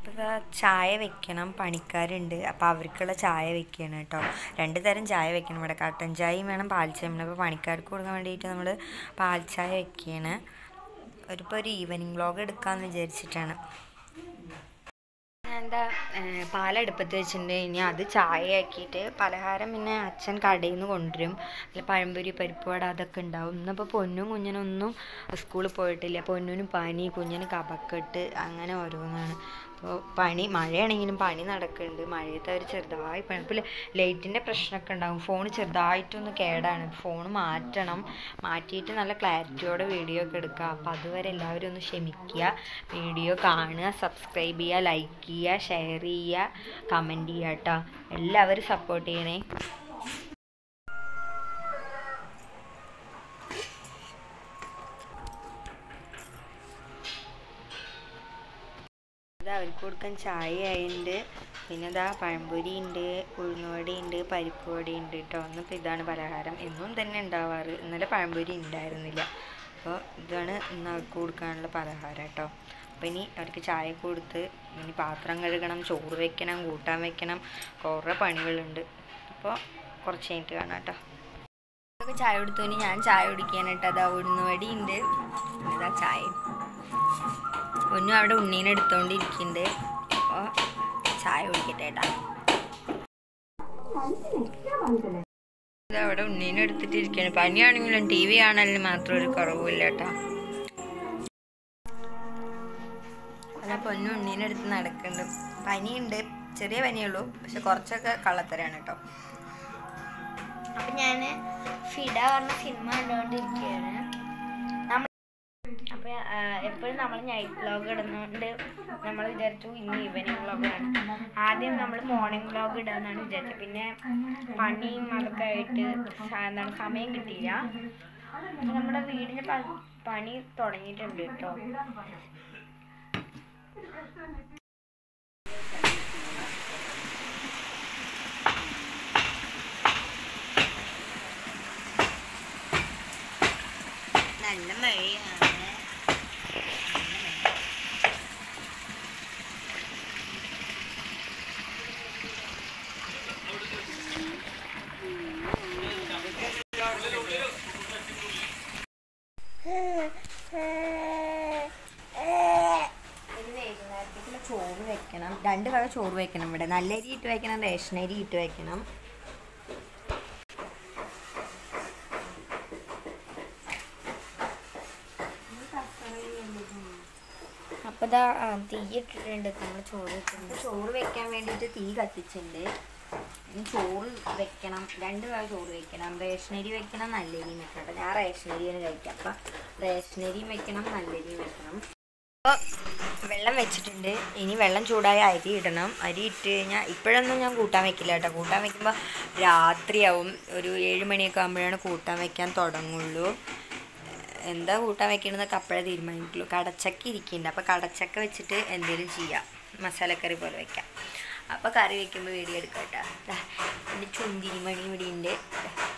അപ്പോൾ ഇതാ ചായ വെക്കണം പണിക്കാരുണ്ട് അപ്പോൾ അവർക്കുള്ള ചായ വെക്കണം കേട്ടോ രണ്ട് തരം ചായ വെക്കണം ഇവിടെ കട്ടൻ ചായയും വേണം പാൽ ചായയും വേണം അപ്പോൾ പണിക്കാർക്ക് കൊടുക്കാൻ വേണ്ടിയിട്ട് നമ്മൾ പാൽ ചായ വെക്കുകയാണ് ഒരിപ്പോൾ ഒരു ഈവനിങ് വ്ളോഗ് എടുക്കാമെന്ന് വിചാരിച്ചിട്ടാണ് ഞാൻ എന്താ ഏഹ്, പാലടുപ്പത്ത് വെച്ചിട്ടുണ്ട് ഇനി അത് ചായ ആക്കിയിട്ട് പലഹാരം പിന്നെ അച്ഛൻ കടയിൽ നിന്ന് കൊണ്ടുവരും അല്ല പഴംപൊരി പരിപ്പ് വട അതൊക്കെ ഉണ്ടാവും ഇന്നിപ്പോൾ പൊന്നും കുഞ്ഞിനൊന്നും സ്കൂളിൽ പോയിട്ടില്ല പൊന്നിന് പനി കുഞ്ഞിന് കഫക്കെട്ട് അങ്ങനെ ഓരോന്നാണ് അപ്പോൾ പണി മഴയാണെങ്കിലും പണി നടക്കുന്നുണ്ട് മഴയത്ത് അവർ ചെറുതായി പണി ഇപ്പോൾ ലൈറ്റിൻ്റെ പ്രശ്നമൊക്കെ ഉണ്ടാവും ഫോൺ ചെറുതായിട്ടൊന്ന് കേടാണ് ഫോൺ മാറ്റണം മാറ്റിയിട്ട് നല്ല ക്ലാരിറ്റിയോടെ വീഡിയോ ഒക്കെ എടുക്കുക അപ്പോൾ അതുവരെ എല്ലാവരും ഒന്ന് ക്ഷമിക്കുക വീഡിയോ കാണുക സബ്സ്ക്രൈബ് ചെയ്യുക ലൈക്ക് ചെയ്യുക ഷെയർ ചെയ്യുക കമൻറ്റ് ചെയ്യുക കേട്ടോ എല്ലാവരും സപ്പോർട്ട് ചെയ്യണേ ഇത് അവർക്ക് കൊടുക്കാൻ ചായ ആയിട്ടുണ്ട് പിന്നെ ഇതാ പഴംപൊരി ഉണ്ട് ഉഴുന്നുവട ഉണ്ട് പരിപ്പ് വട ഉണ്ട് കേട്ടോ ഇന്നിപ്പോൾ ഇതാണ് പലഹാരം എന്നും തന്നെ ഉണ്ടാവാറ് ഇന്നലെ പഴംപൊരി ഉണ്ടായിരുന്നില്ല അപ്പോൾ ഇതാണ് ഇന്ന് അവർക്ക് കൊടുക്കാനുള്ള പലഹാരം കേട്ടോ അപ്പോൾ ഇനി അവർക്ക് ചായ കൊടുത്ത് ഇനി പാത്രം കഴുകണം ചോറ് വെക്കണം കൂട്ടാൻ വെക്കണം കുറേ പണികളുണ്ട് അപ്പോൾ കുറച്ച് കഴിഞ്ഞിട്ട് കാണാം കേട്ടോ ഇതൊക്കെ ചായ കൊടുത്തു ഇനി ഞാൻ ചായ കുടിക്കാനായിട്ട് അതാ ഉഴുന്നുവടി ഉണ്ട് ഇതാ ചായ ഒന്നും അവിടെ ഉണ്ണീനെ എടുത്തോണ്ടിരിക്കുന്നുണ്ട് അപ്പോൾ ചായ കുടിക്കട്ടെ ഏട്ടാ ഇത് അവിടെ ഉണ്ണീനെ എടുത്തിട്ട് ഇരിക്കുകയാണ് പനിയാണെങ്കിലും ടി വി കാണാനും മാത്രം ഒരു കുറവുമില്ല കേട്ടോ അല്ല പൊന്നു ഉണ്ണീനെ എടുത്ത് നടക്കുന്നുണ്ട് പനിയുണ്ട് ചെറിയ പനിയുള്ളൂ പക്ഷെ കുറച്ചൊക്കെ കള്ളത്തരാണ് കേട്ടോ അപ്പൊ ഞാന് ഫിഡ പറഞ്ഞ സിനിമ കണ്ടുകൊണ്ടിരിക്കുകയാണ് നമ്മൾ അപ്പൊ എപ്പോഴും നമ്മൾ നൈറ്റ് വ്ലോഗ് ഇടുന്നോണ്ട് നമ്മൾ വിചാരിച്ചു ഇന്ന് ഈവനിങ് വ്ലോഗ് ആണ് ആദ്യം നമ്മൾ മോർണിംഗ് വ്ലോഗ് ഇടാന്നാണ് വിചാരിച്ചത് പിന്നെ പണിയും അതൊക്കെ ആയിട്ട് സ- എന്താണ് സമയം കിട്ടിയില്ല അപ്പൊ നമ്മുടെ വീടിന്റെ പ- പണി തുടങ്ങിയിട്ടുണ്ട് കേട്ടോ നല്ല മഴയാണ് വൈകുന്നേരത്തേക്കുള്ള ചോറ് വെക്കണം രണ്ട് വക ചോറ് വെക്കണം ഇവിടെ നല്ല അരി ഇട്ട് വെക്കണം റേഷൻ അരി ഇട്ട് വെക്കണം അപ്പൊ ഇതാ തീയിട്ടിട്ടുണ്ട് നമ്മൾ ചോറ് വെക്കുന്നത് ചോറ് വെക്കാൻ വേണ്ടിയിട്ട് തീ കത്തിച്ചിട്ടുണ്ട് ഇനി ചോറ് വെക്കണം രണ്ട് വക ചോറ് വെക്കണം റേഷനരി വെക്കണം നല്ലരിയും വെക്കണം കേട്ടോ ഞാൻ റേഷനരിയാണ് കഴിക്കാം അപ്പം റേഷനരിയും വെക്കണം നല്ലരിയും വെക്കണം അപ്പോൾ വെള്ളം വെച്ചിട്ടുണ്ട് ഇനി വെള്ളം ചൂടായ അരി ഇടണം അരി ഇട്ട് കഴിഞ്ഞാൽ ഇപ്പോഴൊന്നും ഞാൻ കൂട്ടാൻ വെക്കില്ല കേട്ടോ കൂട്ടാൻ വെക്കുമ്പോൾ രാത്രിയാവും ഒരു ഏഴ് മണിയൊക്കെ ആകുമ്പോഴാണ് കൂട്ടാൻ വെക്കാൻ തുടങ്ങുള്ളൂ എന്താ കൂട്ടാൻ വെക്കണമെന്നൊക്കെ അപ്പോഴേ തീരുമാനിക്കുള്ളൂ കടച്ചക്ക ഇരിക്കുന്നുണ്ട് അപ്പോൾ കടച്ചക്ക വെച്ചിട്ട് എന്തെങ്കിലും ചെയ്യാം മസാലക്കറി പോലെ വെക്കാം അപ്പോൾ കറി വെക്കുമ്പോൾ വീഡിയോ എടുക്കാം കേട്ടോ ദാ, എൻ്റെ ചുന്തിരി മണി ഇവിടെ ഉണ്ട്